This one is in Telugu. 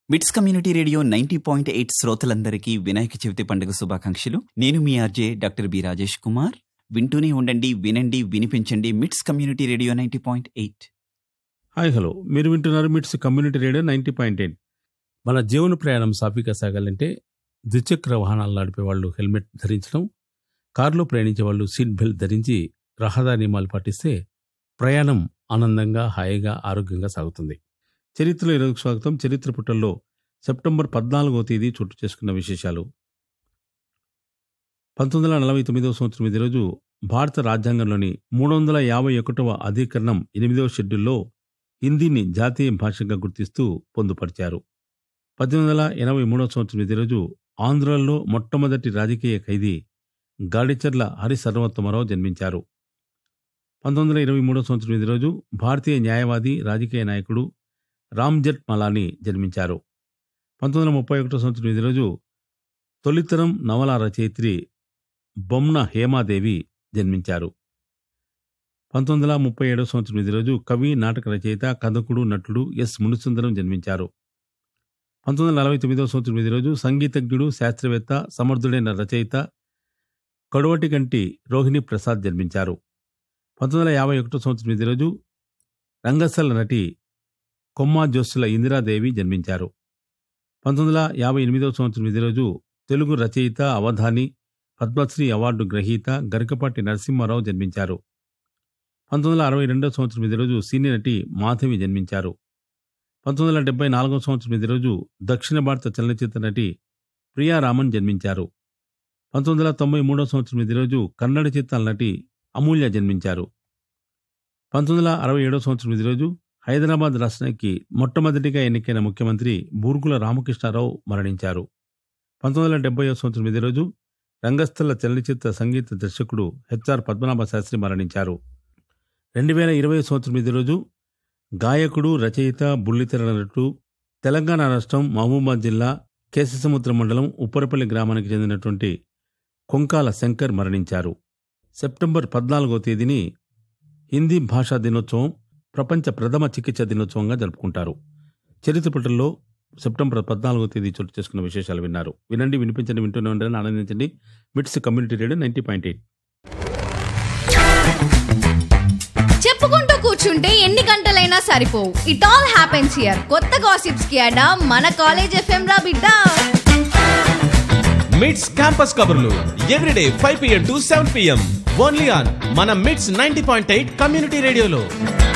మిట్స్ community radio ninety point eight శ్రోతలందరికీ వినాయక చవితి పండుగ శుభాకాంక్షలు నేను మీ RJ doctor B Rajesh Kumar వింటూనే ఉండండి వినండి వినిపించండి MITS community radio ninety point eight hi hello మీరు వింటున్నారు MITS community radio ninety point eight మన జీవన ప్రయాణం సాఫీగా సాగాలంటే ద్విచక్ర వాహనాలు నడిపే వాళ్ళు హెల్మెట్ ధరించడం కారులో ప్రయాణించే వాళ్ళు సీట్ బెల్ట్ ధరించి రహదారి నియమాలు పాటిస్తే ప్రయాణం ఆనందంగా హాయిగా ఆరోగ్యంగా సాగుతుంది చరిత్రలో ఈరోజు స్వాగతం చరిత్ర పుటల్లో సెప్టెంబర్ పద్నాలుగో తేదీ చోటు చేసుకున్న విశేషాలు పంతొమ్మిది వందల నలభై తొమ్మిదవ సంవత్సరం ఇదే రోజు భారత రాజ్యాంగంలోని మూడు వందల యాభై ఒకటవ అధికరణం ఎనిమిదవ షెడ్యూల్లో హిందీని జాతీయ భాషగా గుర్తిస్తూ పొందుపరిచారు పద్దెనిమిది వందల ఎనభై మూడవ సంవత్సరం ఇదే రోజు ఆంధ్రలో మొట్టమొదటి రాజకీయ ఖైదీ గాడిచర్ల హరి సర్వోత్తమరావు జన్మించారు పంతొమ్మిది వందల ఇరవై మూడవ సంవత్సరం ఇదే రోజు భారతీయ న్యాయవాది రాజకీయ నాయకుడు రామ్జెట్ మలానీ జన్మించారు పంతొమ్మిది వందల ముప్పై ఒకటో సంవత్సరం ఇదే రోజు తొలితరం నవల రచయిత్రి బొమ్న హేమాదేవి జన్మించారు పంతొమ్మిది వందల ముప్పై ఏడవ సంవత్సరం ఇదే రోజు కవి నాటక రచయిత కథకుడు నటుడు ఎస్ మునుసుందరం జన్మించారు పంతొమ్మిది వందల నలభై తొమ్మిదవ సంవత్సరం ఇదే రోజు సంగీతజ్ఞుడు శాస్త్రవేత్త సమర్థుడైన రచయిత కడువటి కంటి రోహిణి ప్రసాద్ జన్మించారు పంతొమ్మిది వందల యాభై ఒకటో సంవత్సరం ఇదే రోజు రంగస్థల నటి కొమ్మా జోస్సుల ఇందిరాదేవి జన్మించారు పంతొమ్మిది వందల యాభై ఎనిమిదవ సంవత్సరం ఇదే రోజు తెలుగు రచయిత అవధాని పద్మశ్రీ అవార్డు గ్రహీత గరికపాటి నరసింహారావు జన్మించారు పంతొమ్మిది వందల అరవై రెండవ సంవత్సరం ఇదే రోజు సీనియర్ నటి మాధవి జన్మించారు పంతొమ్మిది వందల డెబ్బై నాలుగవ సంవత్సరం ఇదే రోజు దక్షిణ భారత చలనచిత్ర నటి ప్రియా రామన్ జన్మించారు పంతొమ్మిది వందల తొంభై మూడవ సంవత్సరం ఇదే రోజు కన్నడ చిత్రాల నటి అమూల్య జన్మించారు పంతొమ్మిది వందల అరవై ఏడవ సంవత్సరం ఇదే రోజు హైదరాబాద్ రాష్ట్రానికి మొట్టమొదటిగా ఎన్నికైన ముఖ్యమంత్రి బూర్గుల రామకృష్ణారావు మరణించారు పంతొమ్మిది వందల డెబ్బై సంవత్సరం ఇదే రోజు రంగస్థల చలనచిత్ర సంగీత దర్శకుడు హెచ్ఆర్ పద్మనాభ శాస్త్రి మరణించారు రెండు వేల ఇరవై సంవత్సరం ఇదే రోజు గాయకుడు రచయిత బుల్లితెర నటుడు తెలంగాణ రాష్ట్రం మహబూబాద్ జిల్లా కేశసముద్రం మండలం ఉప్పరపల్లి గ్రామానికి చెందినటువంటి కొంకాల శంకర్ మరణించారు సెప్టెంబర్ పద్నాలుగో తేదీని హిందీ భాషా దినోత్సవం ప్రపంచ ప్రథమ చికిత్స దినోత్సవంగా జరుపుకుంటారు చరిత్ర పుటల్లో సెప్టెంబర్ పద్నాలుగో తేదీ చోటు చేసుకున్న విశేషాలు విన్నారు వినండి వినిపించండి వింటూనే ఉండండి ఆనందించండి MITS community radio ninety point eight చెప్పుకుంటూ కూర్చుంటే ఎన్ని గంటలైనా సరిపోవు ఇట్ ఆల్ హ్యాపెన్స్ హియర్ కొత్త గాసిప్స్ కి అడా మన కాలేజ్ ఎఫ్ఎం రా బిడ్డ మిడ్స్ క్యాంపస్ కబుర్లు everyday five PM to seven PM only on మన MITS ninety point eight community రేడియోలో